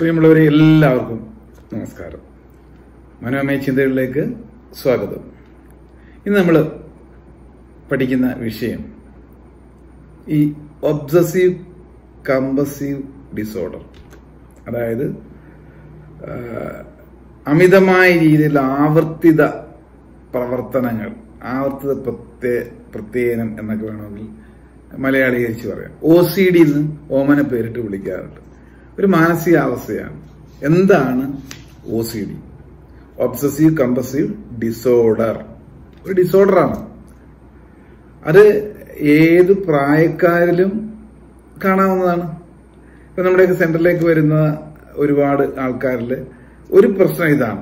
പ്രിയമുള്ളവരെ എല്ലാവർക്കും നമസ്കാരം മനോമയ ചിന്തകളിലേക്ക് സ്വാഗതം ഇന്ന് നമ്മൾ പഠിക്കുന്ന വിഷയം ഈ ഒബ്സസീവ് കമ്പസീവ് ഡിസോർഡർ അതായത് ആ, അമിതമായ രീതിയിൽ ആവർത്തിത പ്രവർത്തനങ്ങൾ ആവർത്തിത പ്രത്യയ പ്രത്യയനം എന്നൊക്കെ വേണമെങ്കിൽ മലയാളീകരിച്ച് പറയാം ഒ സി ഡി എന്ന് ഓമന പേരിട്ട് വിളിക്കാറുണ്ട് ഒരു മാനസികാവസ്ഥയാണ് എന്താണ് O C D obsessive compulsive disorder ഒരു ഡിസോർഡറാണ് അത് ഏത് പ്രായക്കാരിലും കാണാവുന്നതാണ് ഇപ്പൊ നമ്മുടെയൊക്കെ സെന്ററിലേക്ക് വരുന്ന ഒരുപാട് ആൾക്കാരിൽ ഒരു പ്രശ്നം ഇതാണ്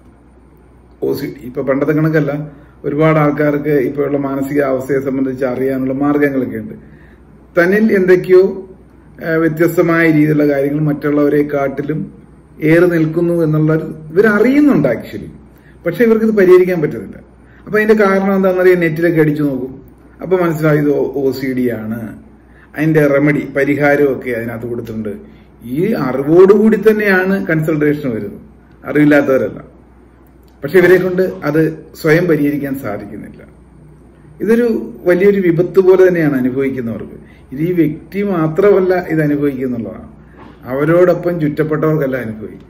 ഒ സി ഡി ഇപ്പൊ പണ്ടത്തെ കണക്കല്ല ഒരുപാട് ആൾക്കാർക്ക് ഇപ്പോഴുള്ള മാനസികാവസ്ഥയെ സംബന്ധിച്ച് അറിയാനുള്ള മാർഗങ്ങളൊക്കെ ഉണ്ട് തന്നിൽ എന്തൊക്കെയോ ആ, വ്യത്യസ്തമായ രീതിയിലുള്ള കാര്യങ്ങൾ മറ്റുള്ളവരെ കാട്ടിലും ഏറി നിൽക്കുന്നു എന്നുള്ള ഇവർ അറിയുന്നുണ്ട് ആക്ച്വലി പക്ഷെ ഇവർക്ക് ഇത് പരിഹരിക്കാൻ പറ്റുന്നില്ല അപ്പൊ അതിന്റെ കാരണം എന്താണെന്നറിയാൻ നെറ്റിലൊക്കെ അടിച്ചു നോക്കും അപ്പൊ മനസ്സിലായി ഇത് ഒ സി ഡി ആണ് അതിന്റെ റെമഡി പരിഹാരമൊക്കെ അതിനകത്ത് കൊടുത്തിട്ടുണ്ട് ഈ അറിവോടുകൂടി തന്നെയാണ് കൺസൾട്ടേഷൻ വരുന്നത് അറിവില്ലാത്തവരല്ല പക്ഷെ ഇവരെ കൊണ്ട് അത് സ്വയം പരിഹരിക്കാൻ സാധിക്കുന്നില്ല ഇതൊരു വലിയൊരു വിപത്ത് പോലെ തന്നെയാണ് അനുഭവിക്കുന്നവർക്ക് ഇത് ഈ വ്യക്തി മാത്രമല്ല ഇത് അനുഭവിക്കുന്നുള്ളതാണ് അവരോടൊപ്പം ചുറ്റപ്പെട്ടവർക്കല്ല അനുഭവിക്കും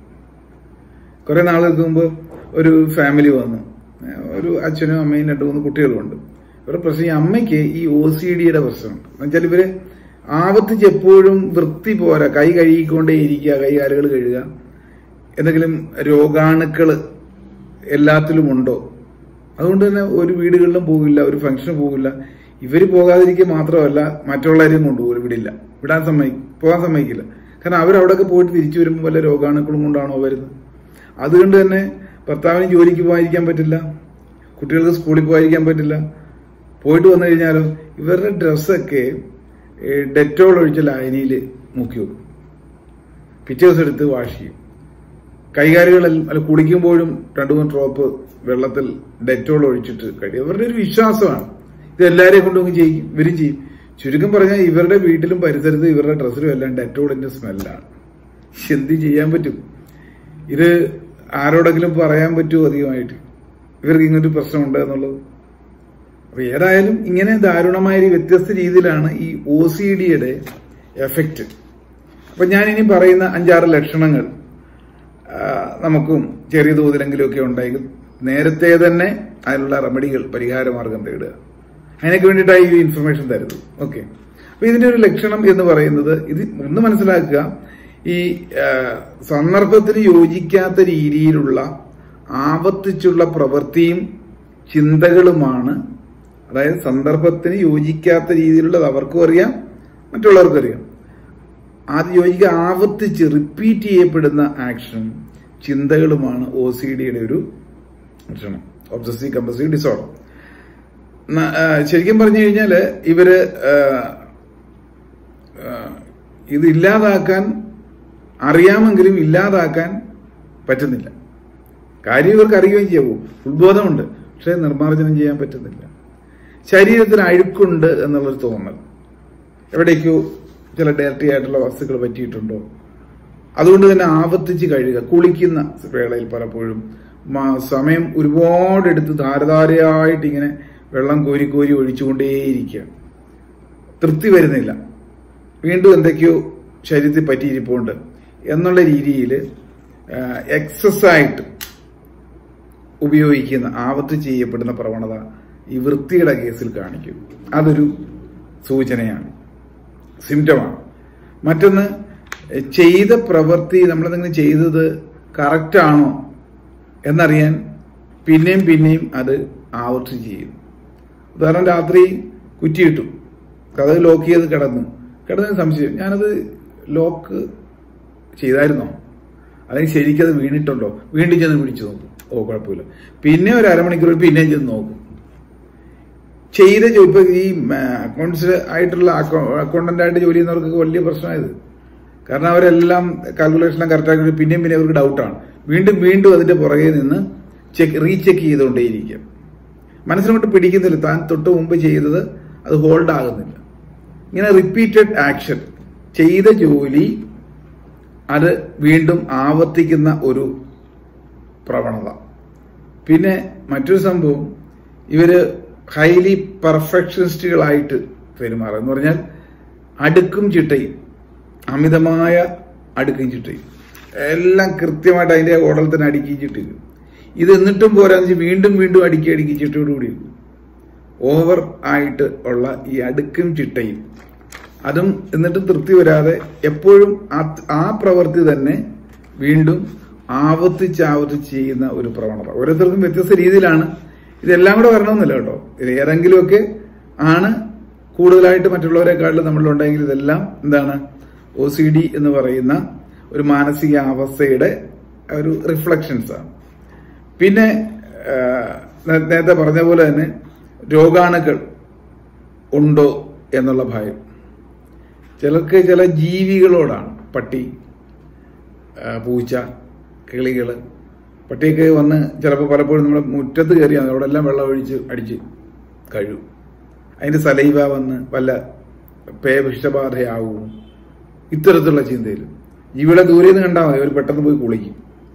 കുറെ നാളുകൾക്ക് മുമ്പ് ഒരു ഫാമിലി വന്നു ഏഹ് ഒരു അച്ഛനും അമ്മയും രണ്ടു മൂന്ന് കുട്ടികളുമുണ്ട് ഇവരുടെ പ്രശ്നം ഈ അമ്മയ്ക്ക് ഈ ഒ സി ഡിയുടെ പ്രശ്നമുണ്ട് എന്നുവെച്ചാൽ ഇവര് ആവർത്തിച്ച് എപ്പോഴും വൃത്തി പോരാ കൈ കഴുകിക്കൊണ്ടേ ഇരിക്കുക കൈ കാലുകൾ കഴുകുക എന്തെങ്കിലും രോഗാണുക്കള് എല്ലാത്തിലും ഉണ്ടോ അതുകൊണ്ട് തന്നെ ഒരു വീടുകളിലും പോകില്ല ഒരു ഫംഗ്ഷന് പോകില്ല ഇവര് പോകാതിരിക്കുക മാത്രമല്ല മറ്റുള്ളവരെയും കൊണ്ടുപോകും വിടില്ല വിടാൻ സമ്മതി പോകാൻ സമ്മതിക്കില്ല കാരണം അവരവിടെയൊക്കെ പോയിട്ട് തിരിച്ചു വരുമ്പോൾ വല്ല രോഗാണുക്കളും കൊണ്ടാണോ വരുന്നത് അതുകൊണ്ട് തന്നെ ഭർത്താവിന് ജോലിക്ക് പോകാതിരിക്കാൻ പറ്റില്ല കുട്ടികൾക്ക് സ്കൂളിൽ പോകാതിരിക്കാൻ പറ്റില്ല പോയിട്ട് വന്നു കഴിഞ്ഞാലോ ഇവരുടെ ഡ്രസ്സൊക്കെ ഡെറ്റോൾ ഒഴിച്ച ലായനിയിൽ മുക്കി വെക്കും പിറ്റേ ദിവസം എടുത്ത് വാഷ് ചെയ്യും കൈകാലുകളെല്ലാം അല്ല കുളിക്കുമ്പോഴും രണ്ടു മൂന്ന് ഡ്രോപ്പ് വെള്ളത്തിൽ ഡെറ്റോൾ ഒഴിച്ചിട്ട് കഴിയും ഇവരുടെ ഒരു വിശ്വാസമാണ് ഇത് എല്ലാവരെയും കൊണ്ടുപോയി ചെയ്യും ഇവരും ചെയ്യും ചുരുക്കം പറഞ്ഞാൽ ഇവരുടെ വീട്ടിലും പരിസരത്തും ഇവരുടെ ഡ്രസ്സിലും എല്ലാം ഡെറ്റോളിന്റെ സ്മെല്ലാണ് എന്ത് ചെയ്യാൻ പറ്റും ഇത് ആരോടെങ്കിലും പറയാൻ പറ്റുമോ അധികമായിട്ട് ഇവർക്ക് ഇങ്ങനൊരു പ്രശ്നമുണ്ട് എന്നുള്ളത് അപ്പൊ ഏതായാലും ഇങ്ങനെ ദാരുണമായ ഒരു വ്യത്യസ്ത രീതിയിലാണ് ഈ ഒ സി ഡിയുടെ എഫക്റ്റ് അപ്പൊ ഞാൻ ഇനി പറയുന്ന അഞ്ചാറ് ലക്ഷണങ്ങൾ ആ, നമുക്കും ചെറിയ തോതിലെങ്കിലുമൊക്കെ ഉണ്ടെങ്കിൽ നേരത്തെ തന്നെ അതിനുള്ള റെമഡികൾ പരിഹാര മാർഗം തേടുക അതിനൊക്കെ വേണ്ടിയിട്ടാണ് ഈ ഇൻഫർമേഷൻ തരുന്നത് ഓക്കെ അപ്പൊ ഇതിന്റെ ഒരു ലക്ഷണം എന്ന് പറയുന്നത് ഇത് ഒന്ന് മനസ്സിലാക്കുക ഈ ആ, സന്ദർഭത്തിന് യോജിക്കാത്ത രീതിയിലുള്ള ആവർത്തിച്ചുള്ള പ്രവൃത്തിയും ചിന്തകളുമാണ് അതായത് സന്ദർഭത്തിന് യോജിക്കാത്ത രീതിയിലുള്ളത് അവർക്കും അറിയാം മറ്റുള്ളവർക്കും അറിയാം ആദ്യം യോജിക്കുക ആവർത്തിച്ച് റിപ്പീറ്റ് ചെയ്യപ്പെടുന്ന ആക്ഷനും ചിന്തകളുമാണ് ഒ സി ഡിയുടെ ഒരു ലക്ഷണം ഒബ്സസീവ് കമ്പസീവ് ഡിസോർഡർ ന- ആ, ശരിക്കും പറഞ്ഞു കഴിഞ്ഞാല് ഇവര് ആ, ആ, ഇത് ഇല്ലാതാക്കാൻ അറിയാമെങ്കിലും ഇല്ലാതാക്കാൻ പറ്റുന്നില്ല കാര്യം ഇവർക്ക് അറിയുകയും ചെയ്യാവൂ ഉത്ബോധമുണ്ട് പക്ഷെ നിർമ്മാർജ്ജനം ചെയ്യാൻ പറ്റുന്നില്ല ശരീരത്തിൽ അഴുക്കുണ്ട് എന്നുള്ളൊരു തോന്നൽ എവിടേക്കോ ചില ഡയറക്റ്റി ആയിട്ടുള്ള വസ്തുക്കൾ പറ്റിയിട്ടുണ്ടോ അതുകൊണ്ട് തന്നെ ആവർത്തിച്ച് കഴുകുക കുളിക്കുന്ന വേളയിൽ പലപ്പോഴും മ- സമയം ഒരുപാട് എടുത്ത് ധാരധാരയായിട്ട് ഇങ്ങനെ വെള്ളം കോരി കോരി ഒഴിച്ചുകൊണ്ടേയിരിക്കുക തൃപ്തി വരുന്നില്ല വീണ്ടും എന്തൊക്കെയോ ശരീരത്തിൽ പറ്റിയിരിപ്പുണ്ട് എന്നുള്ള രീതിയിൽ എക്സസ് ആയിട്ട് ഉപയോഗിക്കുന്ന ആവർത്തിച്ച് ചെയ്യപ്പെടുന്ന പ്രവണത ഈ വൃത്തിയുടെ കേസിൽ കാണിക്കും അതൊരു സൂചനയാണ് സിംറ്റമാണ് മറ്റൊന്ന് എഹ്, ചെയ്ത പ്രവൃത്തി നമ്മളെന്തെങ്കിലും ചെയ്തത് കറക്റ്റാണോ എന്നറിയാൻ പിന്നെയും പിന്നെയും അത് ആവർത്തിച്ച് ചെയ്യും ഉദാഹരണം രാത്രി കുറ്റിയിട്ടു കഥ ലോക്ക് ചെയ്ത് കിടന്നു കിടന്നതിന് സംശയം ഞാനത് ലോക്ക് ചെയ്തായിരുന്നോ അല്ലെങ്കിൽ ശരിക്കത് വീണിട്ടുണ്ടോ വീണ്ടും ചെന്ന് പിടിച്ചു നോക്കും ഓ കുഴപ്പമില്ല പിന്നെ ഒരു അരമണിക്കൂർ പിന്നെയും ചെന്ന് നോക്കും ചെയ്ത ജോ- ഇപ്പൊ ഈ അക്കൗണ്ട്സ് ആയിട്ടുള്ള അക്കൗണ്ടന്റ് ആയിട്ട് ജോലി ചെയ്യുന്നവർക്ക് വലിയ പ്രശ്നമായത് കാരണം അവരെല്ലാം കാൽക്കുലേഷനെല്ലാം കറക്റ്റ് ആക്കി പിന്നെയും പിന്നെ അവർക്ക് ഡൗട്ടാണ് വീണ്ടും വീണ്ടും അതിന്റെ പുറകെ നിന്ന് ചെക്ക് റീചെക്ക് ചെയ്തുകൊണ്ടേയിരിക്കുക മനസ്സിനോട്ട് പിടിക്കുന്നില്ല താൻ തൊട്ട് മുമ്പ് ചെയ്തത് അത് ഹോൾഡ് ആകുന്നില്ല ഇങ്ങനെ റിപ്പീറ്റഡ് ആക്ഷൻ ചെയ്ത ജോലി അത് വീണ്ടും ആവർത്തിക്കുന്ന ഒരു പ്രവണത പിന്നെ മറ്റൊരു സംഭവം ഇവര് ഹൈലി പെർഫെക്ഷനിസ്റ്റുകളായിട്ട് പെരുമാറുക എന്ന് പറഞ്ഞാൽ അടുക്കും ചിട്ടയും അമിതമായ അടുക്കും ചിട്ടയും എല്ലാം കൃത്യമായിട്ട് അതിന്റെ ഓർഡറിൽ തന്നെ അടുക്കി ചിട്ടിരിക്കും ഇത് എന്നിട്ടും പോരാന്ന് വെച്ചാൽ വീണ്ടും വീണ്ടും അടുക്കി അടുക്കി ചിട്ടയോടുകൂടി ഓവർ ആയിട്ട് ഉള്ള ഈ അടുക്കും ചിട്ടയും അതും എന്നിട്ടും തൃപ്തി വരാതെ എപ്പോഴും ആ- ആ പ്രവൃത്തി തന്നെ വീണ്ടും ആവർത്തിച്ച് ആവർത്തിച്ച് ചെയ്യുന്ന ഒരു പ്രവണത ഓരോരുത്തർക്കും വ്യത്യസ്ത രീതിയിലാണ് ഇതെല്ലാം കൂടെ വരണമെന്നില്ല കേട്ടോ ഇത് ഏതെങ്കിലുമൊക്കെ ആണ് കൂടുതലായിട്ട് മറ്റുള്ളവരെക്കാട്ടിലും നമ്മളിലുണ്ടെങ്കിൽ ഇതെല്ലാം എന്താണ് ഒ സി ഡി എന്ന് പറയുന്ന ഒരു മാനസിക അവസ്ഥയുടെ ഒരു റിഫ്ലക്ഷൻസ് ആണ് പിന്നെ ആ, നേ- നേരത്തെ പറഞ്ഞ പോലെ തന്നെ രോഗാണുക്കൾ ഉണ്ടോ എന്നുള്ള ഭയം ചിലർക്ക് ചില ജീവികളോടാണ് പട്ടി ആ, പൂച്ച കിളികള് പട്ടിയൊക്കെ വന്ന് ചിലപ്പോൾ പലപ്പോഴും നമ്മുടെ മുറ്റത്ത് കയറിയാണ് അവിടെ എല്ലാം വെള്ളം ഒഴിച്ച് അടിച്ച് കഴിയും അതിന്റെ സലൈവ വന്ന് വല്ല പേവിഷബാധയാവും ഇത്തരത്തിലുള്ള ചിന്തയിൽ ജീവികളെ ദൂരെ നിന്ന് കണ്ടാൽ മതി അവർ പെട്ടെന്ന് പോയി കുളിക്കും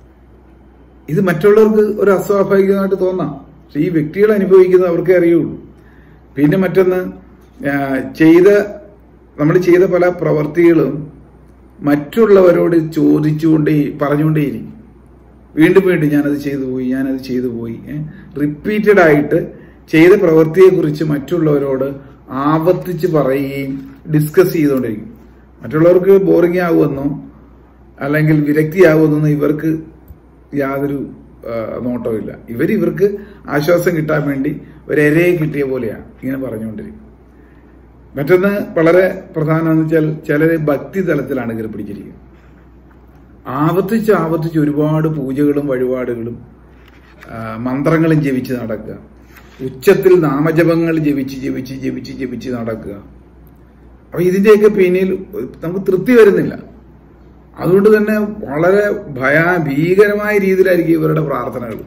ഇത് മറ്റുള്ളവർക്ക് ഒരു അസ്വാഭാവികമായിട്ട് തോന്നാം പക്ഷെ ഈ വ്യക്തികൾ അനുഭവിക്കുന്നത് അവർക്കേ അറിയുള്ളൂ പിന്നെ മറ്റൊന്ന് ആ, ചെയ്ത നമ്മൾ ചെയ്ത പല പ്രവർത്തികളും മറ്റുള്ളവരോട് ചോദിച്ചുകൊണ്ടേ പറഞ്ഞുകൊണ്ടേയിരിക്കും വീണ്ടും വീണ്ടും ഞാനത് ചെയ്തു പോയി ഞാനത് ചെയ്തു പോയി റിപ്പീറ്റഡ് ആയിട്ട് ചെയ്ത പ്രവൃത്തിയെക്കുറിച്ച് മറ്റുള്ളവരോട് ആവർത്തിച്ച് പറയുകയും ഡിസ്കസ് ചെയ്തുകൊണ്ടിരിക്കും മറ്റുള്ളവർക്ക് ബോറിംഗ് ആവുമെന്നോ അല്ലെങ്കിൽ വിരക്തിയാവുമെന്നോ ഇവർക്ക് യാതൊരു ആ, നോട്ടവുമില്ല ഇവർ ഇവർക്ക് ആശ്വാസം കിട്ടാൻ വേണ്ടി ഒരു എരയെ കിട്ടിയ പോലെയാണ് ഇങ്ങനെ പറഞ്ഞുകൊണ്ടിരിക്കും മറ്റൊന്ന് വളരെ പ്രധാനമെന്ന് വെച്ചാൽ ചിലര് ഭക്തി തലത്തിലാണ് കയറി പിടിച്ചിരിക്കുന്നത് ആവർത്തിച്ച് ആവർത്തിച്ച് ഒരുപാട് പൂജകളും വഴിപാടുകളും ആ, മന്ത്രങ്ങളും ജപിച്ച് നടക്കുക ഉച്ചത്തിൽ നാമജപങ്ങൾ ജപിച്ച് ജപിച്ച് ജപിച്ച് ജപിച്ച് നടക്കുക അപ്പൊ ഇതിന്റെയൊക്കെ പിന്നിൽ നമുക്ക് തൃപ്തി വരുന്നില്ല അതുകൊണ്ട് തന്നെ വളരെ ഭയാ ഭീകരമായ രീതിയിലായിരിക്കും ഇവരുടെ പ്രാർത്ഥനകൾ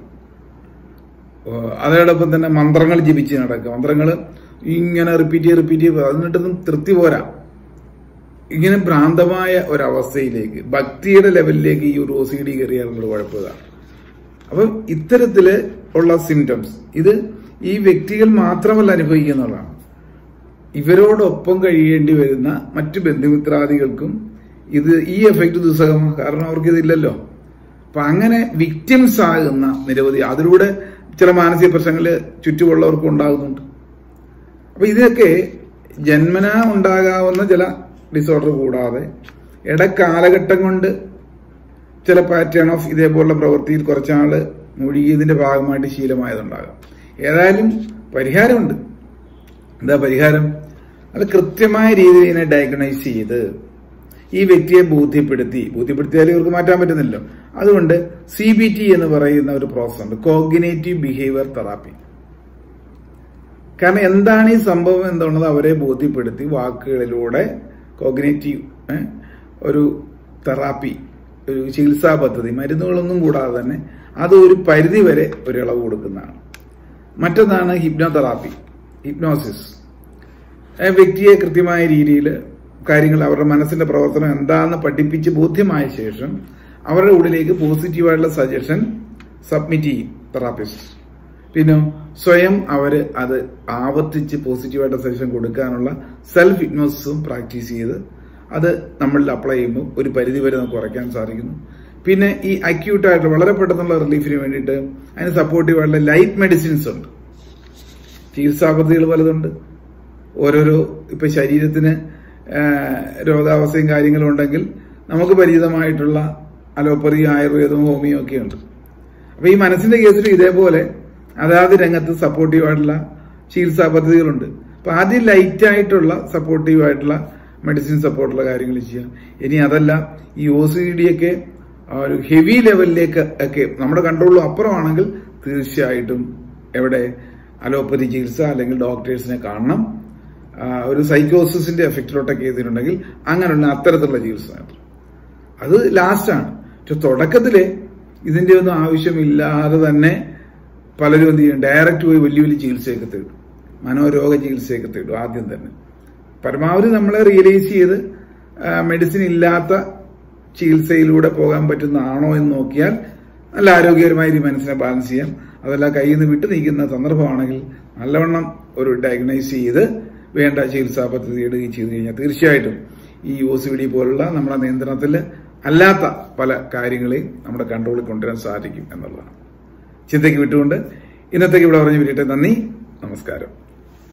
ഏഹ് അതോടൊപ്പം തന്നെ മന്ത്രങ്ങൾ ജപിച്ച് നടക്കുക മന്ത്രങ്ങൾ ഇങ്ങനെ റിപ്പീറ്റ് ചെയ്ത് റിപ്പീറ്റ് ചെയ്ത് അതിനിട്ടൊന്നും തൃപ്തി പോരാ ഇങ്ങനെ ഭ്രാന്തമായ ഒരവസ്ഥയിലേക്ക് ഭക്തിയുടെ ലെവലിലേക്ക് ഈ ഒരു ഒ സി ഡി കയറിയാലുള്ള കുഴപ്പമില്ല അപ്പം ഇത്തരത്തില് ഉള്ള സിംറ്റംസ് ഇത് ഈ വ്യക്തികൾ മാത്രമല്ല അനുഭവിക്കുന്നുള്ളതാണ് ഇവരോടൊപ്പം കഴിയേണ്ടി വരുന്ന മറ്റു ബന്ധുമിത്രാദികൾക്കും ഇത് ഈ എഫക്റ്റ് ദുസ്സഹമാണ് കാരണം അവർക്ക് ഇതില്ലല്ലോ അപ്പൊ അങ്ങനെ വിക്ടിംസ് ആകുന്ന നിരവധി അതിലൂടെ ചില മാനസിക പ്രശ്നങ്ങൾ ചുറ്റുമുള്ളവർക്കും ഉണ്ടാകുന്നുണ്ട് അപ്പൊ ഇതൊക്കെ ജന്മനാ ഉണ്ടാകാവുന്ന ചില ഡിസോർഡർ കൂടാതെ ഇടക്കാലഘട്ടം കൊണ്ട് ചില പാറ്റേൺ ഓഫ് ഇതേപോലുള്ള പ്രവൃത്തിയിൽ കുറച്ചാള് മുഴുകിയതിന്റെ ഭാഗമായിട്ട് ശീലമായതുണ്ടാകാം ഏതായാലും പരിഹാരമുണ്ട് എന്താ പരിഹാരം അത് കൃത്യമായ രീതിയിൽ ഇതിനെ ഡയഗ്നൈസ് ചെയ്ത് ഈ വ്യക്തിയെ ബോധ്യപ്പെടുത്തി ബോധ്യപ്പെടുത്തിയാൽ ഇവർക്ക് മാറ്റാൻ പറ്റുന്നില്ലല്ലോ അതുകൊണ്ട് സി ബി ടി എന്ന് പറയുന്ന ഒരു പ്രോസസ് ഉണ്ട് കോഗ്നേറ്റീവ് ബിഹേവിയർ തെറാപ്പി കാരണം എന്താണ് ഈ സംഭവം എന്നുള്ളത് അവരെ ബോധ്യപ്പെടുത്തി വാക്കുകളിലൂടെ കോഗ്നേറ്റീവ് ഒരു തെറാപ്പി ഒരു ചികിത്സാ പദ്ധതി മരുന്നുകളൊന്നും കൂടാതെ തന്നെ അത് ഒരു പരിധി വരെ ഒരു ഇളവ് കൊടുക്കുന്നതാണ് മറ്റൊന്നാണ് ഹിപ്നോതെറാപ്പി ഹിപ്നോസിസ് ആ വ്യക്തിയെ കൃത്യമായ രീതിയിൽ കാര്യങ്ങൾ അവരുടെ മനസ്സിന്റെ പ്രവർത്തനം എന്താണെന്ന് പഠിപ്പിച്ച് ബോധ്യമായ ശേഷം അവരുടെ ഉള്ളിലേക്ക് പോസിറ്റീവായിട്ടുള്ള സജഷൻ സബ്മിറ്റ് ചെയ്യും തെറാപ്പിസ്റ്റ് പിന്നെ സ്വയം അവര് അത് ആവർത്തിച്ച് പോസിറ്റീവായിട്ട് സജഷൻ കൊടുക്കാനുള്ള സെൽഫ് ഹിപ്നോസിസും പ്രാക്ടീസ് ചെയ്ത് അത് നമ്മളിൽ അപ്ലൈ ചെയ്യുമ്പോൾ ഒരു പരിധി വരെ നമുക്ക് കുറയ്ക്കാൻ സാധിക്കുന്നു പിന്നെ ഈ അക്യൂട്ടായിട്ട് വളരെ പെട്ടെന്നുള്ള റിലീഫിന് വേണ്ടിയിട്ട് അതിന് സപ്പോർട്ടീവായിട്ടുള്ള ലൈറ്റ് മെഡിസിൻസ് ഉണ്ട് ചികിത്സാ പദ്ധതികൾ പലതുണ്ട് ഓരോരോ ഇപ്പൊ ശരീരത്തിന് ആ, രോഗാവസ്ഥയും കാര്യങ്ങളും ഉണ്ടെങ്കിൽ നമുക്ക് പരിചിതമായിട്ടുള്ള അലോപ്പതി ആയുർവേദവും ഹോമിയോ ഒക്കെ ഉണ്ട് അപ്പൊ ഈ മനസ്സിന്റെ കേസിൽ ഇതേപോലെ അതാത് രംഗത്ത് സപ്പോർട്ടീവ് ആയിട്ടുള്ള ചികിത്സാ പദ്ധതികളുണ്ട് അപ്പൊ ആദ്യം ലൈറ്റ് ആയിട്ടുള്ള സപ്പോർട്ടീവ് ആയിട്ടുള്ള മെഡിസിൻ സപ്പോർട്ടുള്ള കാര്യങ്ങൾ ചെയ്യാം ഇനി അതല്ല ഈ ഒ സി ഡി ഒക്കെ ആ ഒരു ഹെവി ലെവലിലേക്ക് ഒക്കെ നമ്മുടെ കൺട്രോളിലും അപ്പുറമാണെങ്കിൽ തീർച്ചയായിട്ടും എവിടെ അലോപ്പതി ചികിത്സ അല്ലെങ്കിൽ ഡോക്ടേഴ്സിനെ കാണണം ആ, ഒരു സൈക്കോസിന്റെ എഫക്റ്റിലോട്ടൊക്കെ ചെയ്തിട്ടുണ്ടെങ്കിൽ അങ്ങനെയുള്ള അത്തരത്തിലുള്ള ചികിത്സ നടത്തണം. അത് ലാസ്റ്റാണ് പക്ഷെ തുടക്കത്തില് ഇതിന്റെ ഒന്നും ആവശ്യമില്ലാതെ തന്നെ പലരും എന്ത് ചെയ്യും ഡയറക്റ്റ് പോയി വലിയ വലിയ ചികിത്സയൊക്കെ തേടും മനോരോഗ ചികിത്സയൊക്കെ തേടും ആദ്യം തന്നെ പരമാവധി നമ്മളെ റിയലൈസ് ചെയ്ത് മെഡിസിൻ ഇല്ലാത്ത ചികിത്സയിലൂടെ പോകാൻ പറ്റുന്നതാണോ എന്ന് നോക്കിയാൽ നല്ല ആരോഗ്യകരമായി ഈ മനസ്സിനെ ബാലൻസ് ചെയ്യാം അതല്ല കയ്യിൽ നിന്ന് വിട്ടു നീക്കുന്ന സന്ദർഭമാണെങ്കിൽ നല്ലവണ്ണം ഒരു ഡയഗ്നൈസ് ചെയ്ത് വേണ്ട ചികിത്സാ പദ്ധതി ഇടുകയും ചെയ്തു കഴിഞ്ഞാൽ തീർച്ചയായിട്ടും ഈ ഒ സി ഡി പോലുള്ള നമ്മുടെ നിയന്ത്രണത്തിൽ അല്ലാത്ത പല കാര്യങ്ങളെയും നമ്മുടെ കൺട്രോളിൽ കൊണ്ടുവരാൻ സാധിക്കും എന്നുള്ളതാണ് ചിന്തയ്ക്ക് വിട്ടുകൊണ്ട് ഇന്നത്തേക്ക് ഇവിടെ പറഞ്ഞു വിട്ടിട്ട് നന്ദി നമസ്കാരം